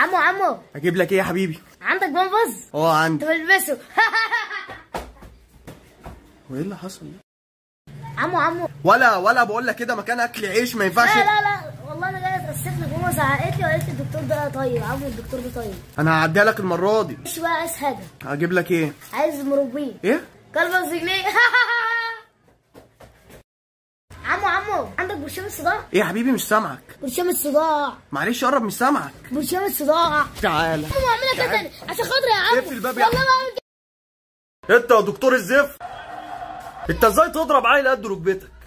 عمو عمو اجيب لك ايه يا حبيبي عندك بامبز اه عندي تلبسه هو ايه اللي حصل ده عمو عمو ولا ولا بقول لك كده مكان اكل عيش ما ينفعش لا لا لا والله انا جاي اتاسف لك ماما زعقت لي وقالت لي الدكتور ده طيب عمو الدكتور ده طيب انا هعديها لك المره دي مش بقى عايز حاجه هجيب لك ايه عايز مربيه ايه كلب بس جنيه عمو عمو عندك برشام الصداع ايه يا حبيبي مش سامعك برشام الصداع معلش قرب مش سامعك برشام الصداع تعالى عمو اعملها كده تاني عشان خاطري يا عمو اقفل الباب يا والله عم. ما اعمل كده انت يا دكتور الزفت انت ازاي تضرب عيل قد ركبتك